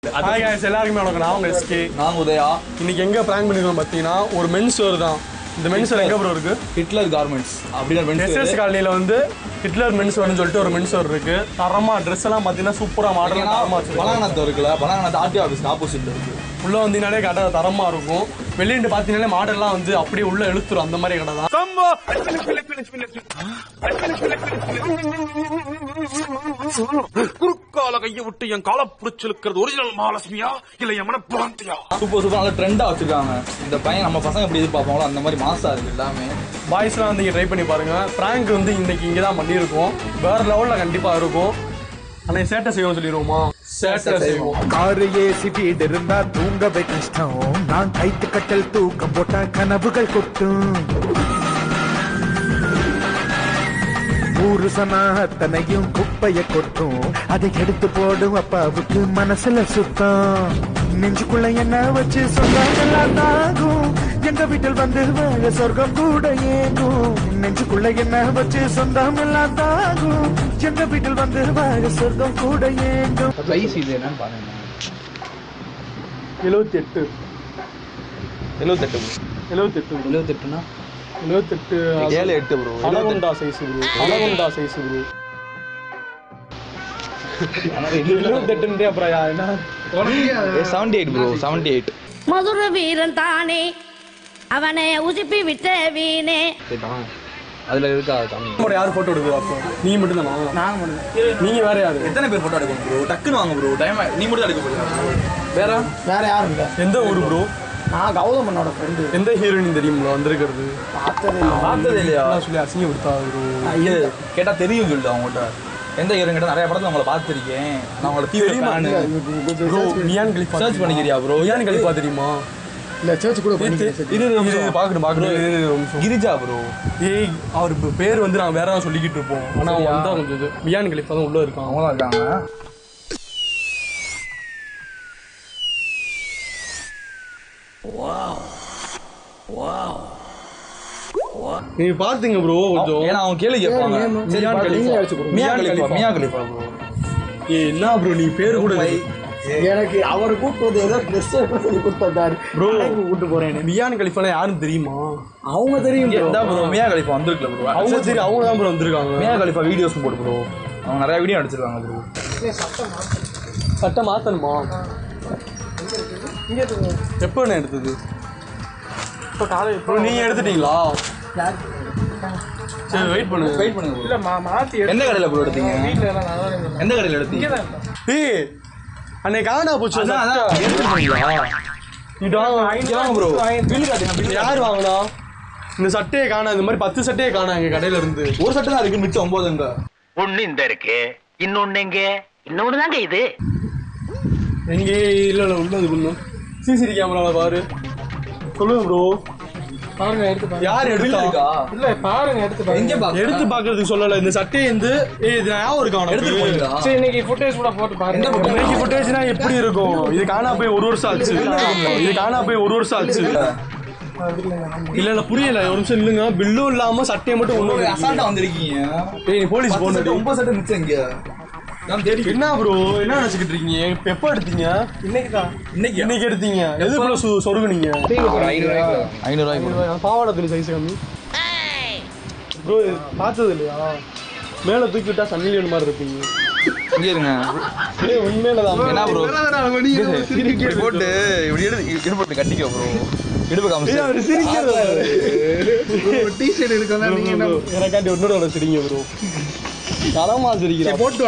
Hi guys எல்லாருக்குமே வணக்கம் நான் உங்க எஸ்கே நான் உதயா இன்னைக்கு எங்க பிராங்க் பண்ணிருக்கோம் பார்த்தீங்கன்னா ஒரு மென்ஸ் வேர் தான் இந்த மென்ஸ் வேர் எங்க ப்ரோ இருக்கு ஹிட்லர் கார்மெண்ட்ஸ் அப்படின்னு எஸ்எஸ் காலனில வந்து ஹிட்லர் மென்ஸ் வேர்னு சொல்லிட்டு ஒரு மென்ஸ் வேர் இருக்கு தரமா ட்ரெஸ் எல்லாம் பார்த்தீங்கன்னா சூப்பரா மாடல் தரமா வச்சிருக்காங்க பலாங்கணத்து இருக்குல்ல பலாங்கணத்து ஆர்டி ஆஃபீஸ்க்கு ஆப்போசிட்ல இருக்கு உள்ள வந்தீங்கனாலே கடை தரமா இருக்கும் வெளியிட்டு பார்த்தீங்கன்னாலே மாடல்லாம் வந்து அப்படியே உள்ள இழுத்துரும் அந்த மாதிரி கடை தான் குறுக்கால கையை விட்டு என் காலை பிடிச்சிருக்கிறது ஒரிஜினல் மகாலட்சுமியா இல்ல என் மன பிராந்தியா சூப்பர் சூப்பர் நல்ல ட்ரெண்டா வச்சிருக்காங்க இந்த பையன் நம்ம பசங்க எப்படி எதிர்பார்ப்பாங்களோ அந்த மாதிரி மாசா இருக்கு எல்லாமே பாய்ஸ்லாம் வந்து இங்கே ட்ரை பண்ணி பாருங்க பிராங்க் வந்து இன்னைக்கு இங்கே தான் பண்ணியிருக்கோம் வேற லெவலில் கண்டிப்பாக இருக்கும் ஆனால் சேட்டை செய்வோம் சொல்லிடுவோமா சேட்டை செய்வோம் காரு ஏசி வீடு இருந்தா தூங்கவே கஷ்டம் நான் கைத்து கட்டல் தூக்கம் போட்டா கனவுகள் கொட்டும் ஊரு சனா அத்தனையும் குப்பைய கொட்டும் அதை எடுத்து போடும் அப்பாவுக்கு மனசுல சுத்தம் நெஞ்சுக்குள்ள என்ன வச்சு சொந்தம் தாகும் எங்க வீட்டில் வந்து வாழ சொர்க்கம் கூட ஏங்கும் நெஞ்சுக்குள்ள என்ன வச்சு சொந்தம் எல்லாம் தாகும் எங்க வீட்டில் வந்து வாழ சொர்க்கம் கூட ஏங்கும் பிரைஸ் இது என்னன்னு பாருங்க எழுபத்தி எட்டு எழுபத்தெட்டு எழுபத்தெட்டு எழுபத்தெட்டுனா எழுபத்தெட்டு ஏழு எட்டு bro anaconda size bro anaconda size bro எழுபத்தெட்டுன்றே அப்புறம் யா- என்ன seventy eight bro seventy eight Madura Veeran தானே அவனை உசுப்பி விட்ட வீணே அதுல இருக்கா கம்மி கூட யார் போட்டோ எடுக்குது அப்போ நீ மட்டும் தானா நான் மட்டும் நீங்க வேற யாரு எத்தனை பேர் போட்டோ எடுக்கணும் ப்ரோ டக்குன்னு வாங்க ப்ரோ டைம் நீ மட்டும் தான் எடுக்க போறீங்க வேற வேற யாரும் இல்ல எந்த ஊர் ப்ரோ நான் கௌதமனோட ஃப்ரெண்டு எந்த ஹீரோயின் தெரியுமா வந்திருக்கிறது பார்த்ததே இல்லை பார்த்தது இல்லையா நான் சொல்லி அசிங்க விடுத்தா ப்ரோ இது கேட்டா தெரியும் சொல்லிட்டு அவங்ககிட்ட எந்த ஹீரோ கேட்டா நிறைய படத்துல உங்களை பார்த்திருக்கேன் நான் உங்களை தீவிர fan bro Mia Khalifa search பண்ணிக்கிறியா ப்ரோ மியான் கலிஃபா தெரியுமா இல்ல சர்ச் கூட பண்ணிக்கிறேன் இது இது பாக்கணும் பாக்கணும் இரு, இரு, ஒரு நிமிஷம். கிரிஜா ப்ரோ ஏய் அவர் இப்ப பேர் வந்து நாங்க வேற ஏதாவது சொல்லிக்கிட்டு இருப்போம் ஆனா அவன் வந்தா கொஞ்சம் இது மியான் கலிஃபா தான் உள்ள இருக்கான் அவங்க தான் இருக்காங்க நீங்க பாத்துங்க ப்ரோ கொஞ்சம் ஏன்னா அவங்க கேள்வி கேட்பாங்க Mia Khalifa Mia Khalifa Mia Khalifa bro ஏய் என்ன ப்ரோ நீ பேர் கூட எனக்கு அவர் கூப்பிட்டு வந்து ஏதோ ட்ரெஸ் சொல்லி கொடுத்தாரு Bro. கூப்பிட்டு போறேன் மியான் கலிஃபாலாம் யாரும் தெரியுமா அவங்க தெரியும் bro. தான் ப்ரோ மியா கலிஃபா வந்திருக்கல ப்ரோ அவங்க தெரியும் அவங்க தான் ப்ரோ வந்திருக்காங்க மியா கலிஃபா வீடியோஸ் போட்டு ப்ரோ அவங்க நிறைய வீடியோ நடிச்சிருக்காங்க ப்ரோ சட்டை மாத்தணுமா எப்போ என்ன எடுத்தது இப்போ காலை ப்ரோ நீங்க எடுத்துட்டீங்களா சரி வெயிட் பண்ணு வெயிட் பண்ணுங்க இல்ல மாத்தி எந்த கடையில ப்ரோ எடுத்தீங்க எந்த கடையில எடுத்தீங்க ஏய் அன்னைக்கு காணா போச்சு அதான் அதான் எடுத்துட்டு போனீங்களா இது வாங்க ப்ரோ பில் காட்டுங்க bill யார் வாங்கினா இந்த சட்டையை காணா இந்த மாதிரி பத்து சட்டையை காணா எங்க கடையில இருந்து ஒரு சட்டை தான் இருக்கு மிச்சம் ஒன்பது எங்க ஒண்ணு இந்த இருக்கு இன்னொன்னு எங்க இன்னொன்னு தாங்க இது எங்கே இல்ல இல்ல உள்ளது பண்ணும் சிசிடி கேமரால பாரு சொல்லுங்க ப்ரோ பாருங்க எடுத்து பாருங்க யார் பில் எடுத்தா இருக்கா இல்ல பாருங்க எடுத்து பாருங்க எங்க பாக்க எடுத்து பாக்குறதுக்கு சொல்லல இந்த சட்டையை வந்து ஏய் இது ஞாபகம் இருக்கா எடுத்துட்டு உனக்கு போனீங்களா சரி இன்னைக்கு ஃபுட்டேஜ் கூட போட்டு பாருங்க இன்னைக்கு ஃபுட்டேஜ்னா எப்படி இருக்கும் இது காணா போய் ஒரு வருஷம் ஆச்சு இது காணா போய் ஒரு வருஷம் ஆச்சு இல்ல இல்ல புரியல ஒரு நிமிஷம் இல்லைங்க பில்லும் இல்லாம சட்டையை மட்டும் ப்ரோ ஒண்ணு அசால்ட்டா வந்திருக்கீங்க ஏய் நீ போலீஸ் பத்து சட்டை போன ஒன்பது சட்டை மிச்சம் இங்க நான் தேடி என்ன ப்ரோ என்ன நினைச்சுக்கிட்டு இருக்கீங்க இப்ப எப்ப எடுத்தீங்க இன்னைக்கு தான் இன்னைக்கு இன்னைக்கு எடுத்தீங்க எது ப்ரோ சொருகுனீங்க ஐநூறு ரூபாய் பாவாடை துணி சைஸ் கம்மி ப்ரோ பார்த்தது இல்லையா மேல தூக்கி விட்டா சன்னி லியோன் மாதிரி இருப்பீங்க இங்க இருங்க ஏய் உண்மையில தான் என்ன ப்ரோ இப்படி போட்டு இப்படி எடுத்து இது போட்டு கட்டிக்கோ ப்ரோ இடுப்பு காமிச்சு அவர் சிரிக்கிறது டிஷர்ட் இருக்கா நீங்க என்ன எனக்காண்டி ஒன்னோட சிரிங்க ப்ரோ தரமா சிரிக்கிறா போட்டு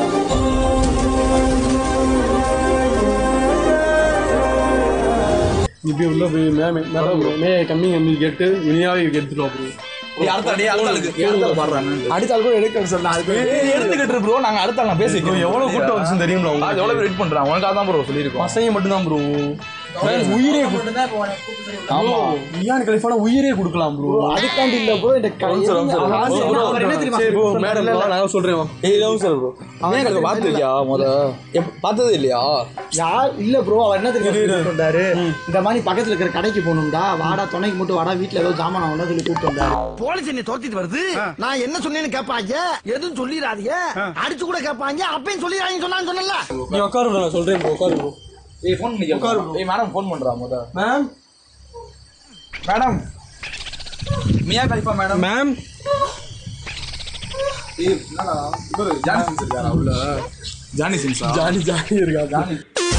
இப்படி உள்ள போய் மேமே மேடம் மே கம்மி கம்மி கேட்டு இனியாவே எடுத்துட்டு ப்ரோ டேய், அடுத்த ஆளு, அடுத்த ஆளுக்கு அடுத்த ஆளு பாடுறாங்க அடுத்த ஆள் கூட எடுக்க சொன்னா அதுக்கு ஏய், எடுத்துக்கிட்டு ப்ரோ நாங்க அடுத்த ஆள் நான் பேசிக்கிறோம் எவ்வளவு கூட்டம் வந்துச்சுன்னு தெரியும்ல அது உங்களுக்கு எவ்வளவு வெயிட் பண்றான் உனக்காக தான் ப்ரோ சொல்லியிருக்கோம் பசங்க மட்டும் தான் ப்ரோ உயிரே ஆமா மியான் கலிஃபானா உயிரே கொடுக்கலாம் ப்ரோ அதுக்காண்டி இல்ல ப்ரோ இந்த கை- bro. அவர் என்ன தெரியுமா சரி ப்ரோ மேடம் நான் சொல்றேன் ஏய் லவ் சார் ப்ரோ அவன் எனக்கு பார்த்துருக்கியா முத எப்ப- பார்த்ததே இல்லையா யார் இல்ல ப்ரோ அவர் என்ன தெரியுமா சொல்லி கூப்பிட்டு வந்தாரு இந்த மாதிரி பக்கத்துல இருக்கிற கடைக்கு போகணும்டா வாடா துணைக்கு மட்டும் வாடா வீட்டுல ஏதோ ஜாமான் வாங்கணும் சொல்லி கூப்பிட்டு வந்தாரு போலீஸ் என்னை துரத்திட்டு வருது நான் என்ன சொன்னேன்னு கேட்பாங்க எதுவும் சொல்லிடாதீங்க அடிச்சு கூட கேட்பாங்க அப்பயும் சொல்லிடாதீங்க சொன்னான்னு சொன்னல நீ உட்காரு bro, நான் சொல்றேன் bro, உட்காரு bro. ஏய் ஃபோன் பண்ணி உட்காரு கேளு. ஏய் மேடம் ஃபோன் பண்றா முத ma'am madam Mia Khalifa madam ma'am ஏய் என்னடா இவரு ஜானி சின்ஸ் இருக்காரா உள்ள ஜானி சின்ஸா ஜானி ஜானி இருக்கா ஜானி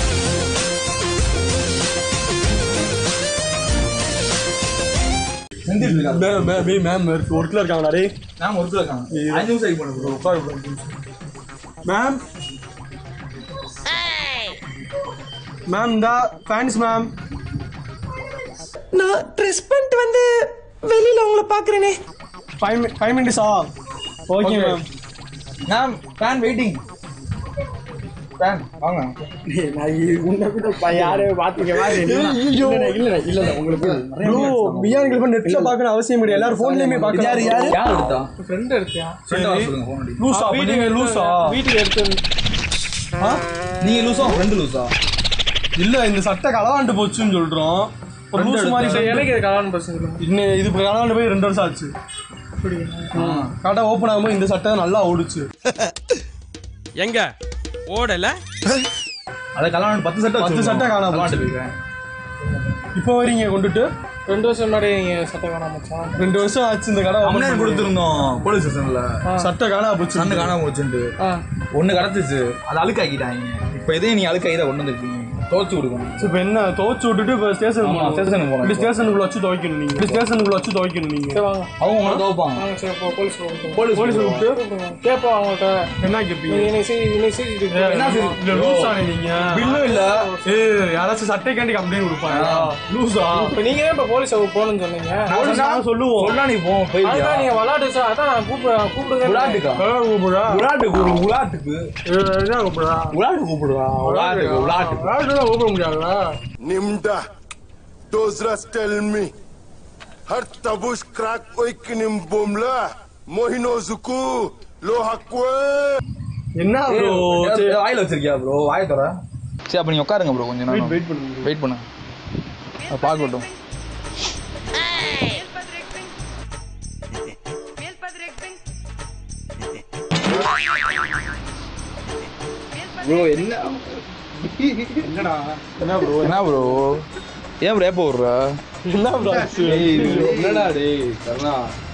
செந்தில் இருக்கா மேம் மேம் மேம் ஒர்க்கில் இருக்காங்களா டே மேம் ஒர்க்கில் இருக்காங்க அஞ்சு நிமிஷம் ஆகி போன ப்ரோ மேம் மேம் இந்த ஃபேன்ஸ் மேம் நான் ட்ரெஸ் பண்ணிட்டு வந்து வெளியில உங்களை பாக்குறேனே ஃபைவ் ஃபைவ் மினிட்ஸா okay Okay. Ma'am ma'am fan waiting fan வாங்க ப்ரோ மியா எங்களுக்கு நெட்ல பார்க்கணும் அவசியம் கிடையாது எல்லாரும் ஃபோன்லயுமே பார்க்கலாம் யார் யார் யார் எடுத்தா ஃப்ரெண்ட் எடுத்தியா ஃப்ரெண்ட் வர சொல்லுங்க ஃபோன் அடி லூசா அப்ப நீங்க லூசா வீட்டுக்கு எடுத்து ஆ நீங்க லூசா ஃப்ரெண்ட் லூசா இல்ல இந்த சட்டை களவாண்டு போச்சுன்னு சொல்றோம் ஒரு லூஸ் மாதிரி சரி, சட்டை. எனக்கு இது கல்யாணம் பசங்க இன்னும் இது இப்போ களவாண்டு போய் ரெண்டு வருஷம் ஆச்சு கடை ஓப்பன் ஆகும்போது இந்த சட்டை நல்லா ஓடுச்சு எங்க ஓடல அத கல்யாணம் பத்து சட்டை பத்து சட்டை காணாம கல்யாணம் போயிருக்கேன் இப்போ வரீங்க கொண்டுட்டு ரெண்டு வருஷம் முன்னாடி நீங்க சட்டை காணாம மச்சான் ரெண்டு வருஷம் ஆச்சு இந்த கடை open கம்ப்ளைண்ட் பண்ணி. கொடுத்துருந்தோம் போலீஸ் ஸ்டேஷன்ல சட்டை காணாம போச்சு சண்டை காணாம போச்சுன்ட்டு ஆ ஒண்ணு கிடச்சிச்சு அது அழுக்காக்கிட்டாங்க இப்போ இதே நீ அழுக்காக்கி தான் கொண்டு வந்திருக்கீங்க துவச்சு கொடுக்கணும் இப்போ என்ன துவைச்சு விட்டுட்டு இப்போ ஸ்டேஷன் ஆமா, ஸ்டேஷனுக்கு போகணும் இப்படி ஸ்டேஷனுக்குள்ள வச்சு துவைக்கணும் நீங்க இப்படி ஸ்டேஷனுக்குள்ள வச்சு துவைக்கணும் நீங்க சரி வாங்க அவங்க உங்களை துவைப்பாங்க வாங்க சரி இப்போ போலீஸ் கூப்பிட்டு போலீஸ் போலீஸ் கூப்பிட்டு கூப்பிடுங்க கேட்போம் அவங்கள்ட்ட என்ன கேட்பீங்க நீங்க இன்னைக்கு சி- இன்னைக்கு சிசிடிவி என்ன செய்ய- இல்ல லூஸ் ஆனே நீங்க பில்லும் இல்ல ஏய் யாராச்சும் சட்டைக்காண்டி கம்ப்ளைண்ட் கொடுப்பாங்க லூஸா இப்போ நீங்க தான் இப்போ போலீஸ் போகணும்னு சொன்னீங்க போலீஸ் நான் சொல்லுவோம் சொன்னா நீ போ போயிருக்கியா அதான் நீங்க விளாட்டு சார் அதான் நான் கூப்பிடுறேன் கூப்பிடுங்க விளாட்டுக்கா கூப்பிடுறா விளாட்டுக்கு ஒரு விளாட்டுக்கு என்ன கூப்பிடுறா விளாட்டு கூப்பிடுறா விளாட்டுக்கு விளாட்டுக்கு விளையாட்டு கூப்பிட முடியாதுல்ல Nimda. Those rats tell me. Har tabush crack oikinim bomla. Mohino zuku. Lohakwe. என்ன ப்ரோ ஏய், வாயில வச்சிருக்கியா ப்ரோ வாய தர சரி அப்ப நீங்க உட்காருங்க ப்ரோ கொஞ்சம் நேரம் வெயிட் பண்ணுங்க வெயிட் பண்ணு அதை பார்க்கட்டும் ப்ரோ என்ன என்ன ப்ரோ என்ன ப்ரோ ஏன் ப்ரோ எப்போ விட்ற என்ன ப்ரோ என்னடா டேய் கருணா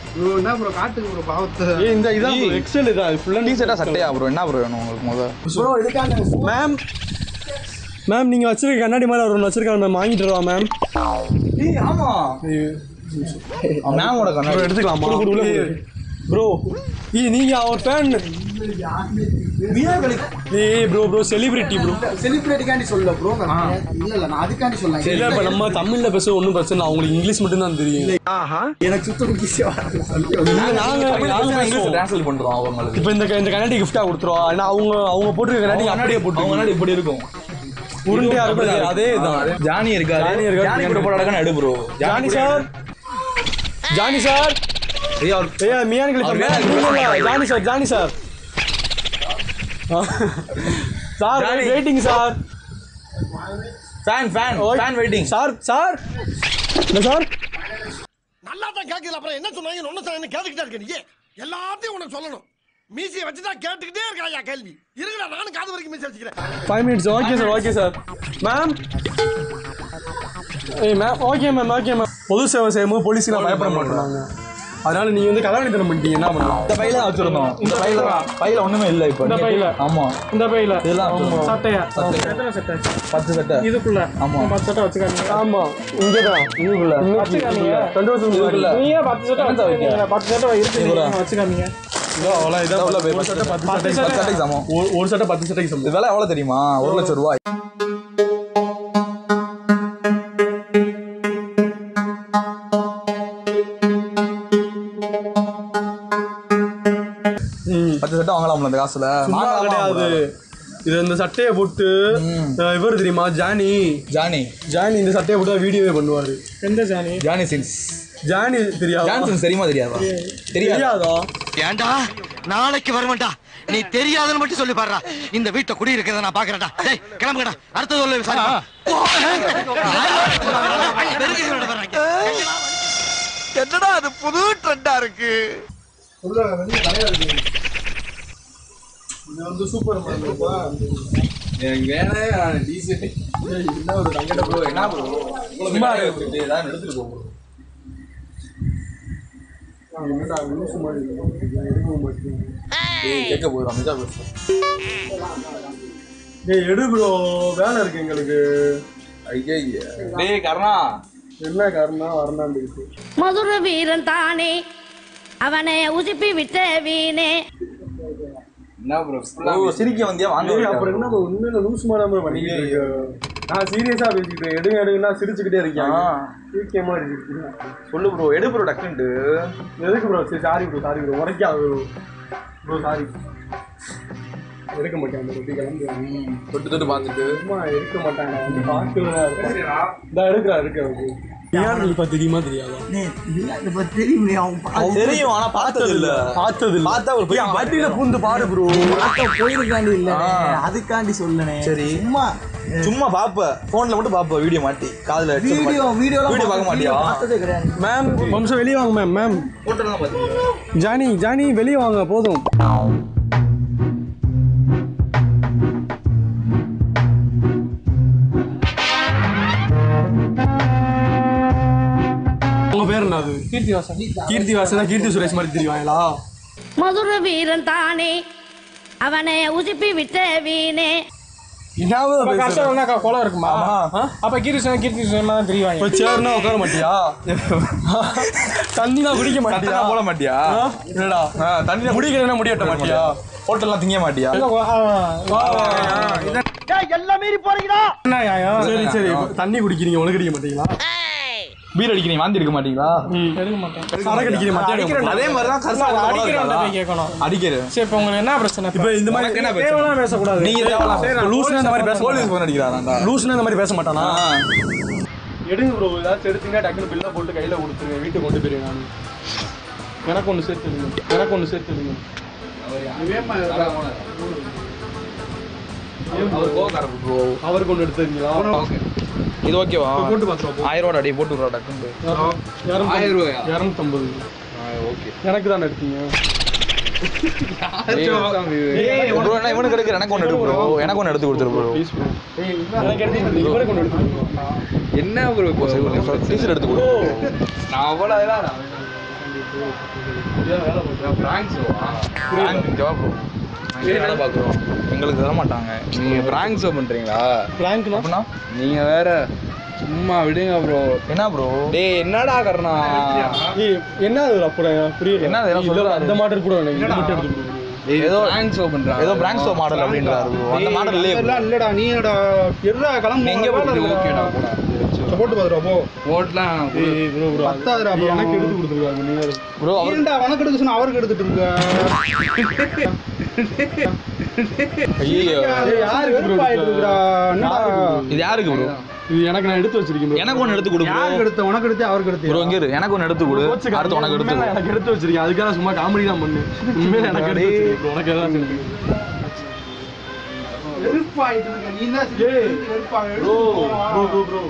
ஏய் இந்த இதான் ப்ரோ எக்ஸல் இதான் ஃபுல்லா டீ ஷர்ட்டா சட்டையா ப்ரோ என்ன ப்ரோ வேணும் உங்களுக்கு முத மேம் மேம் நீங்க வச்சிருக்க கண்ணாடி மாதிரி ஒரு ஒன்று வச்சிருக்காங்க மேம் வாங்கிட்டு வரவா மேம் ஏய் ஆமா மேமோட ப்ரோ கண்ணாடி எடுத்துக்கலாமா ப்ரோ ஏய் நீங்க அவர் ஃபேன் ஏய் ப்ரோ ப்ரோ செலிபிரிட்டி ப்ரோ செலிபிரிட்டிக்காண்டி சொல்ல ப்ரோ இல்ல இல்ல நான் அதுக்காண்டி சொல்ல இல்ல இப்ப நம்ம தமிழ்ல பேச ஒன்றும் பிரச்சனை இல்லை அவங்களுக்கு இங்கிலீஷ் மட்டும் தான் தெரியும் எனக்கு சுத்தம் ஈஸியா இல்ல, நாங்க நாங்க பேசுவோம் ட்ரான்ஸ்லேட் பண்றோம் அவங்களுக்கு இப்போ இந்த க- இந்த கண்ணாடி கிஃப்டா கொடுத்துருவோம் ஏன்னா அவங்க அவங்க போட்டிருக்க கண்ணாடி அப்படியே போட்டு அவங்க கண்ணாடி இப்படி இருக்கும் உருண்டையா இருக்கும் அதே தான் ஜானி இருக்கா ஜானி இருக்கா. ஜானி கூட போட அடக்கணும் எடு bro Johnny sir Johnny sir ஐயா அவர் ஏய் மியான் கிளிப் அவர் மேல மேல Johnny sir Johnny sir sir Johnny. Waiting sir fan fan fan waiting sir sir என்ன சார் நல்லா தான் கேட்கல அப்புறம் என்ன சொன்னாங்க ஒன்னு சொன்ன கேட்டுக்கிட்டே இருக்க நீ எல்லாத்தையும் உனக்கு சொல்லணும் மீசியை வச்சுதான் கேட்டுக்கிட்டே இருக்காயா கேள்வி இருக்குடா நானும் காது வரைக்கும் மீசி வச்சுக்கிறேன் five minutes okay sir okay sir ma'am ஏய் ma'am okay ma'am okay ma'am பொது சேவை செய்யும்போது போலீஸ்லாம் பயப்பட மாட்டாங்க அதனால நீங்க வந்து கல்யாணத்தனம் பண்ணிட்டீங்க என்ன பண்ணலாம் இந்த பையில தான் வச்சிருந்தோம் இந்த பையில தான் பையில ஒண்ணுமே இல்ல இப்போ இந்த பையில? ஆமா இந்த பையில இதெல்லாம் வச்சிருந்தோம். சட்டையா சட்டை. எத்தனை சட்டை பத்து சட்டை இதுக்குள்ள ஆமா. பத்து சட்டை வச்சுக்காதீங்க ஆமா இங்கதான் இதுக்குள்ள வச்சுக்காதீங்க ரெண்டு வருஷம் இதுக்குள்ள. நீங்க பத்து சட்டை என்னத்த வைக்க? வச்சுக்காதீங்க பத்து சட்டை இருக்கு இதுக்குள்ள. நீங்க வச்சுக்காதீங்க அவ்வளோ இதான் உள்ள போய் ஒரு சட்டை பத்து பத்து சட்டை சட்டைக்கு சமம் ஒரு- ஒரு சட்டை பத்து சட்டைக்கு சமம் இது விலை எவ்வளவு தெரியுமா ஒரு லட்சம் ரூபாய் பத்து சட்டை வாங்கலாம்ல அந்த காசுல சும்மா வாங்கலாமா கிடையாது இது இந்த சட்டையை போட்டு ம். அஹ், இவர் தெரியுமா ஜானி ஜானி ஜானி இந்த சட்டையை போட்டு வீடியோவே பண்ணுவாரு எந்த ஜானி ஜானி சின்ஸ் ஜானி தெரியாதா ஜானி சின்ஸ் தெரியுமா தெரியாதா தெரியாது தெரியாதா ஏண்டா நாளைக்கு வருவேன்டா நீ தெரியாதுன்னு மட்டும் சொல்லி பாடுறா இந்த வீட்டை குடி இருக்கிறத நான் பாக்குறேன்டா டேய் கிளம்புங்கடா அடுத்தது உள்ள விசாரிப்பா என்னடா அது புது ட்ரெண்டா இருக்கு இது வந்து சூப்பர் எனக்கு வேணே டீசல் என்ன ஒரு தங்கட ப்ரோ என்ன ப்ரோ சும்மா இருக்கு ஏதாவது எடுத்துட்டு போ bro. டேய், கேட்க போதும் அமைச்சா பேசுறேன் டேய் எடு ப்ரோ வேலை இருக்கு எங்களுக்கு ஐயா டேய் கருணா என்ன காரணம் வரணும் இருக்கு மதுர வீரன் தானே அவனை உசுப்பி விட்ட வீணே என்ன ப்ரோ ஓ சிரிக்க வந்தியா வாங்க டேய், அப்புறம் என்ன bro, உண்மையில லூஸ் மாதிரி பண்ணிக்கிட்டு இருக்கு நான் சீரியஸா பேசிக்கிட்டு எடுங்க எடுங்கன்னா சிரிச்சுக்கிட்டே இருக்கேன் ஆ. சிரிக்க மாதிரி இருக்கு சொல்லு ப்ரோ எடு ப்ரோ டக்குன்ட்டு எதுக்கு ப்ரோ சரி சாரி ப்ரோ சாரி ப்ரோ உரைக்காது ப்ரோ சாரி எடுக்க மாட்டேன் அந்த ரொட்டி கிளம்பு தொட்டு தொட்டு பார்த்துட்டு சும்மா எடுக்க மாட்டாங்க வந்து பார்க்கல இந்த எடுக்கிறா இருக்க யாருக்கு இப்ப தெரியுமா தெரியாதா தெரியும் அவன் பார்த்து தெரியும் ஆனா பார்த்தது இல்ல பார்த்தது இல்ல பார்த்தா ஒரு ஏய், அடியில பூந்து பாரு ப்ரோ போயிருக்காண்டி இல்ல ஆ. அதுக்காண்டி சொல்லனே சரி. சும்மா சும்மா பாப்ப போன்ல மட்டும் பாப்ப வீடியோ மாட்டி காதுல headset வீடியோ மாட்டி. வீடியோ வீடியோ பார்க்க மாட்டியா பார்த்ததே கிடையாது மேம் ஒரு நிமிஷம் வெளியே வாங்க மேம் மேம் போட்டோலாம் பாத்தீங்க ஜானி ஜானி வெளியே வாங்க போதும் உங்க பேர் என்னது கீர்த்தி வாசன் கீர்த்தி வாசன் கீர்த்தி சுரேஷ் மாதிரி தெரியுவாங்களா மதுர வீரன் தானே அவனை உசுப்பி விட்ட வீணே என்னாவது கஷ்டம் என்ன கொலை இருக்குமா அப்ப கீர்த்தி சுரேஷ் கீர்த்தி சுரேஷ் தான் தெரியுவாங்க இப்போ சேர்னா உட்கார மாட்டியா தண்ணி தான் குடிக்க மாட்டியா சட்டெல்லாம் போட மாட்டியா ஆ? இல்லடா ஆ, தண்ணி முடிக்கிறேன்னா முடியட்ட மாட்டியா ஹோட்டல்லாம் திங்க மாட்டியா என்ன நியாயம் சரி சரி இப்ப தண்ணி குடிக்கிறீங்க உனக்கு அடிக்க மாட்டீங்களா பீர் அடிக்கிறீங்க வாந்தி எடுக்க மாட்டீங்களா எடுக்க மாட்டேன் சரக்கு அடிக்கிறீங்க மாட்டீங்க அதே மாதிரி தான் கருசா அடிக்கிறவன்ட்ட போய் கேட்கணும் அடிக்கிறேன் சரி இப்போ உங்களுக்கு என்ன பிரச்சனை இப்போ இந்த மாதிரி உனக்கு என்ன பிரச்சனை? தேவைலாம் பேசக்கூடாது நீங்க தேவலாம் இப்ப லூசுனா இந்த மாதிரி பேச போலீஸ் போன் அடிக்கிறாராண்டா லூசுனா இந்த மாதிரி பேச மாட்டானா எடுங்க ப்ரோ ஏதாச்சும் எடுத்தீங்கன்னா டக்குனு பில்லை போட்டு கையில் கொடுத்துருங்க வீட்டுக்கு கொண்டு போயிருங்க நான் எனக்கு ஒன்று சேர்த்துடுங்க எனக்கு ஒன்று சேர்த்துடுங்க ப்ரோ அவருக்கு ஒன்று எடுத்துருங்களா இது ஓகேவா போட்டு பார்த்துருவோம் ஆயிரம் ரூபா அடி போட்டு விட்றா டக்குன்னு ஆயிரம் ரூபாயா? இரநூத்தம்பது ஓகே எனக்கு தானே எடுத்தீங்க ப்ரோ என்ன இவனுக்கு எடுக்கிற எனக்கு ஒன்று எடு ப்ரோ எனக்கு ஒன்று எடுத்து கொடுத்துரு ப்ரோ ப்ளீஸ் ப்ரோ எனக்கு எடுத்து இவருக்கு ஒன்று எடுத்துருங்க என்ன ப்ரோ இப்போ டீசல் எடுத்து கொடு நான் அவ்வளோ வேலை பார்க்குறோம் எங்களுக்கு தர மாட்டாங்க நீங்க பிராங்க் ஷோ பண்றீங்களா பிராங்க்னா அப்படின்னா நீங்க வேற சும்மா விடுங்க ப்ரோ என்ன ப்ரோ டேய் என்னடா கர்ணா ஏய் என்ன அது அப்புறம் புரியல என்ன அது எல்லாம் இல்ல, சொல்றாரு? அந்த மாடல் கூட வேணும் இது மட்டும் எடுத்து கொடுங்க ஏதோ பிராங்க் ஷோ பண்றாங்க ஏதோ பிராங்க் ஷோ மாடல் அப்படின்றாரு bro. அந்த மாடல் இல்லையே bro. இல்லடா நீ எர்ரா கிளம்பு நீ எங்க போட்டு ஓகேடா போடா போட்டு பாத்துறா போ ஓட்லாம் ஏய் ப்ரோ ப்ரோ பத்தாதுடா bro. எனக்கு எடுத்து கொடுத்துருக்காங்க நீங்க ப்ரோ அவர் ஏன்டா உனக்கு எடுக்க சொன்னா அவருக்கு எடுத்துட்டு இருக்க ஐயோ ஏய், யாருக்கு bro வெறுப்பாயிட்டு எடுத்த? இருக்குடா. என்னடா? இது யாருக்கு ப்ரோ இது எனக்கு நான் எடுத்து வச்சிருக்கேன் bro. எனக்கு ஒன்று எடுத்து கொடு யாருக்கு ப்ரோ எடுத்த உனக்கு எடுத்து அவருக்கு எடுத்து ப்ரோ இங்க இரு எனக்கு ஒன்று எடுத்து கொடு கோச்சுக்காதீங்க. அடுத்து உனக்கு எடுத்து உண்மையில கொடு. எனக்கு எடுத்து வச்சிருக்கேன் அதுக்காக சும்மா காமெடி தான் பண்ணு உண்மையில எனக்கு எடுத்து வச்சிருக்கேன் bro. உனக்கு ஏதாவது இருக்கு வெறுப்பாயிட்டு இருக்க நீ தான் சிரிச்சு வெறுப்பாக ப்ரோ ப்ரோ ப்ரோ ப்ரோ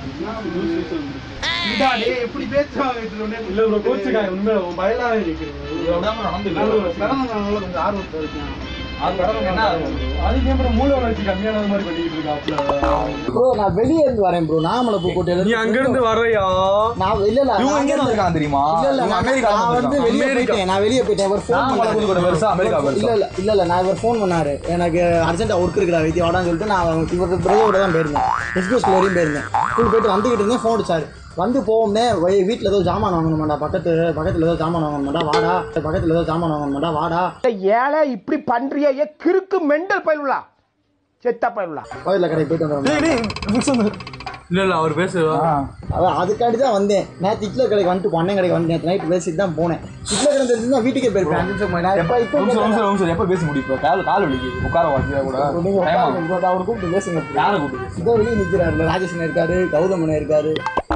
இந்தா டேய் எப்படி பேசுவாங்க இது ஒண்ணே இல்ல ப்ரோ கோச்சுக்காய் உண்மையில உன் பயலாவே கேக்குறேன் பிறந்த நாள்ல கொஞ்சம் ஆர்வத்துல இருக்கேன் அதுக்கு அப்புறம் மூளை வளர்ச்சி கம்மியானது மாதிரி பண்ணிக்கிட்டு இருக்காப்ல ப்ரோ நான் வெளியே இருந்து வரேன் ப்ரோ நாமலை பூக்கோட்டையில நீ அங்க இருந்து வர்றையா நான் இல்ல இல்ல இவங்க நான் எங்க இருந்து இருக்காங்க தெரியுமா இல்ல இல்ல இவங்க நான் அமெரிக்கால நான் இருந்து வந்து வெளியே அமெரிக்கா போயிட்டேன் நான் வெளியே போயிட்டேன் இவர் ஃபோன் நாமலை புதுக்கோட்டை பெருசா, அமெரிக்கா பெருசா? இல்ல இல்ல இல்ல இல்ல இல்ல நான் இவர் ஃபோன் பண்ணாரு எனக்கு அர்ஜென்ட்டா ஒர்க் இருக்குடா வைத்தியம் வாடான்னு சொல்லிட்டு நான் இவர் பிரதரோட தான் போயிருந்தேன் எக்ஸ்பிரஸ் வரையும் போயிருந்தேன் ஸ்கூல் போயிட்டு வந்துகிட்டு இருந்தேன் ஃபோன் அடிச்சாரு வந்து போவோம்னே வை- வீட்ல ஏதோ ஜாமான் வாங்கணுமாடா பக்கத்து பக்கத்துல ஏதோ ஜாமான் வாங்கணுமாடா வாடா பக்கத்துல ஏதோ ஜாமான் வாங்கணுமாடா வாடா ஏழை இப்படி பண்றிய ஏ கிறுக்கு மெண்டல் பயிலுலா செத்த பயிலுலா கோயில கடைக்கு போயிட்டு வந்துடுறேன் இல்ல இல்ல அவர் பேசுவா அதான் அதுக்காண்டி தான் வந்தேன் நேற்று இட்லர் கடைக்கு வந்துட்டு பொண்ணை கடைக்கு வந்து நேற்று நைட்டு பேசிட்டு தான் போனேன் இட்லர் கடை தெரிஞ்சு வீட்டுக்கே போயிருப்பேன் அஞ்சு நிமிஷம் முன்னாடி. எப்ப இப்போ நிமிஷம் நிமிஷம் நிமிஷம் எப்போ பேசி முடிப்போம் கால் கால் வலிக்குது உட்கார வாசியா கூட நீங்க டைம் உட்காருங்க ஆகும் bro. அவர் கூப்பிட்டு பேசுங்க bro. யாரை கூப்பிட்டு இதோ வெளியே நிற்கிறாரு ராஜேஷன் இருக்காரு கௌதமன் இருக்காரு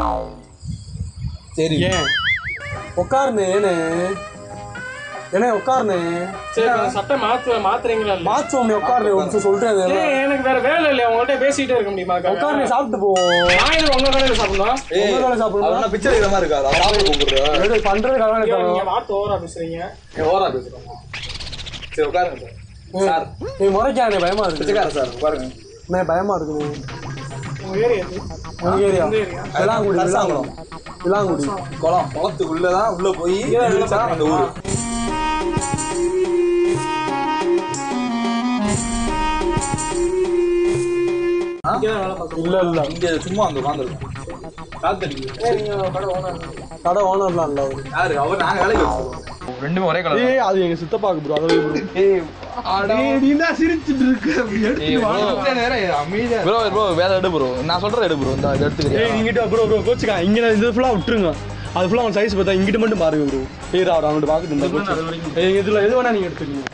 சரி ஏன் உட்காருனே ஏனே ஏனே உட்காருனே சரி இப்ப சட்டை மாத்து மாத்துறீங்களா இல்ல? மாச்சுவோம் நீ உட்காருனே ஒரு நிமிஷம் சொல்றேன் அது. ஏய், எனக்கு வேற வேலை இல்லையா உங்கள்ட்ட பேசிட்டே இருக்க முடியுமா உட்காருனே சாப்பிட்டு போவோம் நான் எதுக்கு உங்க கடையில சாப்பிடணும் உங்க வேலை சாப்பிடுவோம் அவனா பிக்சர் இருக்கிற மாதிரி இருக்காது அவர் சாப்பிட கூப்பிடுறேன் பண்றது ஐயோ, கவனம் நீங்க வார்த்தை ஓவரா பேசுறீங்க ஓரா பேசுறோம் சரி உட்காருங்க சார் சார் நீ முறைக்கானே பயமா இருக்கு பிச்சைக்கார சார் பாருங்க நான் பயமா இருக்கு உங்க ஏரியா விளாங்குடி கரசாங்குளம். விளாங்குடி குளம் குளத்துக்குள்ளதான் உள்ள போய் இருந்துச்சா அந்த ஊரு ஆ? இல்ல இல்ல இங்க சும்மா அங்க உட்காந்துருக்கோம் காத்தடிக்கு கடை ஓனர்லாம் இல்ல அவரு யாரு அவர் நாங்க வேலைக்கு வச்சிருக்கோம் ரெண்டுமே ஒரே கலர் ஏய் அது எங்க சித்தப்பாக்கு ப்ரோ அதை ப்ரோ ப்ரோ வேற எடு ப்ரோ நான் சொல்றத எடு ப்ரோ இந்த இதை எடுத்துக்கிறியா ஏய் இங்கிட்ட ப்ரோ ப்ரோ கோச்சுக்கா இங்க நான் இது ஃபுல்லா விட்டுருங்க அது ஃபுல்லா அவன் சைஸ் பார்த்தா இங்கிட்ட மட்டும் பாருங்க ப்ரோ ஏய் அவர் அவன்கிட்ட பாக்குது இந்த கோச்சு ஏய் இதுல எது வேணா நீங்க எடுத்துக்கீங்க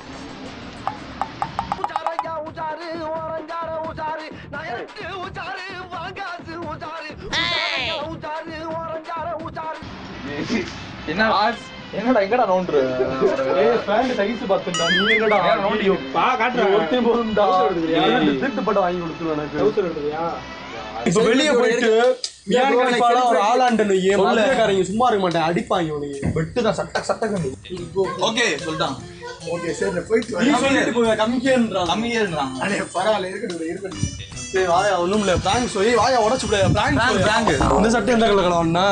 என்ன என்னடா எங்கடா நோண்டுரு ஏய் பேண்ட் சைஸ் பார்த்துடா நீ எங்கடா ஏன் நோண்டி? பா காட்டுறேன் ஒருத்தன் போதும்டா ஏய். திருட்டு பட்டு வாங்கி கொடுத்துரு எனக்கு எடுத்துறியா இப்ப வெளிய போயிட்டு ஏன் பிரியாணி கடைப்பால ஒரு ஆளாண்டனு ஏன் சொல்லு. மதுரைக்காரங்க சும்மா இருக்க மாட்டேன் அடிப்பாங்க உனக்கு வெட்டு தான் சட்ட சட்ட கண்டு ஓகே சொல்லிட்டான் ஓகே சரி போயிட்டு நீ சொல்லிட்டு போய் கம்மிக்கேன்றான் கம்மியேன்றான் அடே பரவாயில்ல இருக்கட்டும் இருக்கட்டும் ஏய் வாயா ஒண்ணும் இல்ல பிராங்க் சொல்லி வாயா உடைச்சு விடு பிராங்க் Prank, prank. இந்த சட்டை எந்த கலர் கலர் ஒண்ணா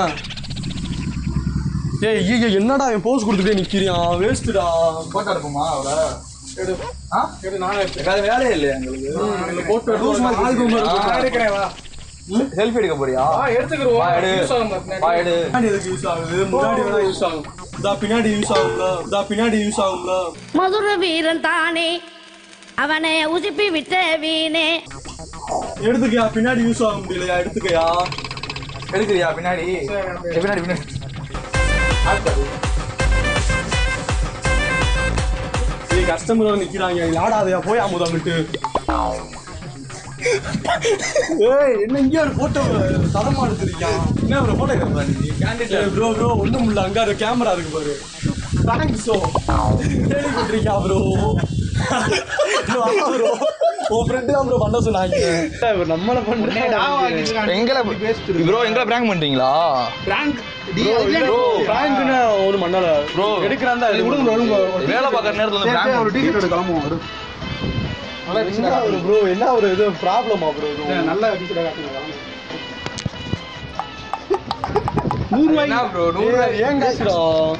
ஏய் ஐயோ என்னடா அவன் போஸ் கொடுத்துட்டே நிக்கிறியான் வேஸ்ட்டுடா போட்டோ எடுப்போமா அவரை ஆ எடு நான் எடுத்து வேற வேலையே இல்லையா எங்களுக்கு போட்டோ லூஸ் மாதிரி ஆல்பம் நான் எடுக்கிறேன் வா செல்ஃபி எடுக்க போறியா வா எடுத்துக்கிறோம் வா எடு யூஸ் ஆகும் பாரு வா எடு பின்னாடி எதுக்கு யூஸ் ஆகுது முன்னாடி வேணா யூஸ் ஆகும் இதா பின்னாடி யூஸ் ஆகும்ல இதா பின்னாடி யூஸ் ஆகும்ல மதுர வீரன் தானே அவனை உசுப்பி விட்ட வீணே எடுத்துக்கயா பின்னாடி யூஸ் ஆக முடியலையா எடுத்துக்கயா எடுக்கிறியா பின்னாடி ஏய், பின்னாடி பின்னாடி ஏய் கஸ்டமர் வந்து நிக்கிறாங்க இது ஆடாதயா போய் அமுதாமிட்டு ஏய் என்ன இங்கே ஒரு போட்டோ தரமா எடுத்திருக்கான் என்ன ப்ரோ போட்டோ எடுக்கிறா நீ கேண்டிட்ல ஏய் ப்ரோ ப்ரோ ஒண்ணும் இல்ல அங்க ஒரு கேமரா இருக்கு பாரு தேங்க்ஸ் ஸோ கேள்விப்பட்டிருக்கியா ப்ரோ ப்ரோ உன் ஃப்ரெண்டு தான் ப்ரோ பண்ண சொன்னாங்க இவர் நம்மள பண்றேன் எங்களை ப்ரோ எங்களை பிராங்க் பண்றீங்களா பிராங்க் ப்ரோ பிராங்க்னா ஒரு மண்ணால ப்ரோ எடுக்கிறான் தான் விடுங்க வேலை பார்க்குற நேரத்துல வந்து பிராங்க் டிக்கெட் எடுத்து கிளம்புவோம் என்ன ஒரு ப்ரோ என்ன ஒரு இது ப்ராப்ளமா ப்ரோ நல்ல டிக்கெட் காட்டுங்க என்ன ப்ரோ நூறு ஏன் காசுடா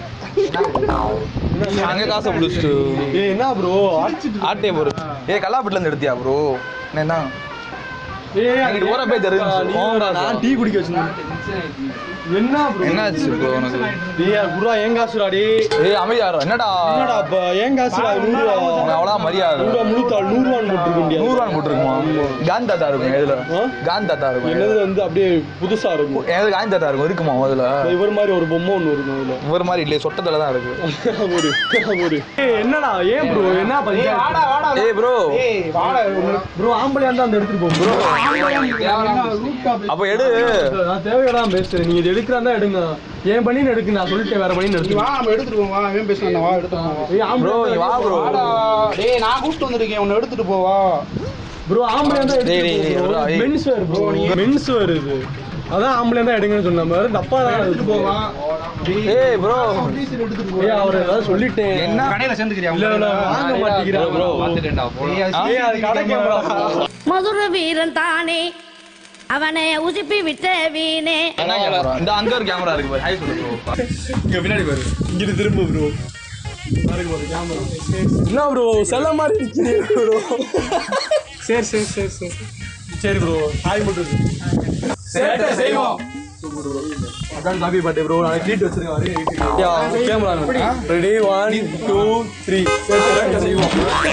அங்க காசை பிடிச்சிட்டு ஏய் என்ன ப்ரோ அடிச்சிட்டு ஆட்டே ப்ரோ ஏ கல்லாப்பட்டுல இருந்து எடுத்தியா ப்ரோ என்ன ஏய் அங்கிட்டு போற போய் தெரிஞ்சு நீ வாடா, நான் டீ குடிக்க வச்சிருந்தேன் என்ன ப்ரோ என்னாச்சு ப்ரோ உனக்கு டேய் குருவா ஏன் காசுடா டேய் ஏய் அமைதியாரோ என்னடா என்னடா அப்ப ஏன் காசுடா நூறு ரூபா உனக்கு அவ்வளோ மரியாதை நூறு ரூபா முழுத்தாள் நூறு ரூபான்னு போட்டுருக்க முடியாது நூறுரூவா போட்டுருக்குமா காந்தி தாத்தா இருக்கும் எதுல ஆ? காந்தி தாத்தா இருக்கும் என்னது வந்து அப்படியே புதுசா இருக்கும் எது காந்தி தாத்தா இருக்கும் இருக்குமா அதுல இவர் மாதிரி ஒரு பொம்மை ஒன்று இருக்கும் அதுல இவர் மாதிரி இல்லையே சொட்டத்துல தான் இருக்கு ஒரு ஒரு ஏய் என்னடா ஏன் ப்ரோ என்ன வாடா பண்ணி வாடா ஏய் ப்ரோ ஏய் வாடா ப்ரோ ஆம்பளையா இருந்தா அந்த எடுத்துட்டு போ ப்ரோ அப்ப எடு நான் தேவையதான் பேசுறேன் நீங்க இது எடுக்கிறதா எடுங்க ஏன் பண்ணி எடுக்கு நான் சொல்லிட்டேன் வேற பண்ணி நீ எடுத்து வா நம்ம எடுத்துட்டு போவோம் வா அவன் பேசுறான் வா எடுத்துட்டு போவோம் ஏய் ஆம்பளை ப்ரோ நீ வா ப்ரோ வாடா டேய் நான் கூப்பிட்டு வந்திருக்கேன் உன்னை எடுத்துட்டு போவா ப்ரோ ஆம்பளை தான் டேய், டேய், டேய், எடுத்து bro, ஏய். மென்ஸ் வேர் ப்ரோ நீங்க மென்ஸ் வேர் இது அதான் ஆம்பளை தான் எடுங்கன்னு சொன்ன மாதிரி தப்பா தான் எடுத்துட்டு போவான் ஏய் ப்ரோ ஏய் அவர் ஏதாவது சொல்லிட்டேன் என்ன கடையில சேர்ந்துக்கிறியா இல்ல இல்ல வாங்க மாட்டேங்கிறேன் ப்ரோ ஏய் அது கடை கேமரா மதுர வீரன் தானே அவனை உசுப்பி விட்ட வீணே என்ன கேமரா இந்த அங்க ஒரு கேமரா இருக்கு பாரு ஹாய் சொல்லு ப்ரோ இங்க பின்னாடி பாரு இங்கிட்டு திரும்ப ப்ரோ பாருங்க பாரு கேமரா என்ன ப்ரோ செல்ல மாதிரி நிக்கிறீங்க ப்ரோ சரி சரி சரி சரி சரி ப்ரோ ஹாய் மட்டும் சேட்டை செய்வோம் அதான் காபி பாட்டே ப்ரோ நான் ட்ரீட் வச்சிருக்கேன் யா camera ready one two three சேட்டை செய்வோம்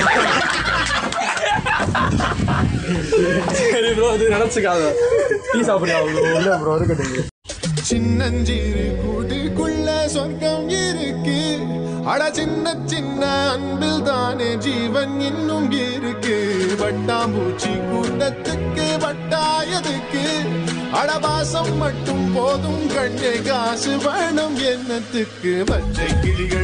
சரி ப்ரோ அது நினைச்சுக்காத டீ சாப்பிடுறியா ப்ரோ இல்ல ப்ரோ இருக்கட்டும் சின்னஞ்சிறு கூட்டுக்குள்ள சொர்க்கம் இருக்கு அட சின்ன சின்ன அன்பில் தானே ஜீவன் இன்னும் இருக்கு வட்டாம்பூச்சி கூட்டத்துக்கு வட்டாயதுக்கு அடவாசம் மட்டும் போதும் கண்ணே காசு வேணும் என்னத்துக்கு பச்சை கிளிகள்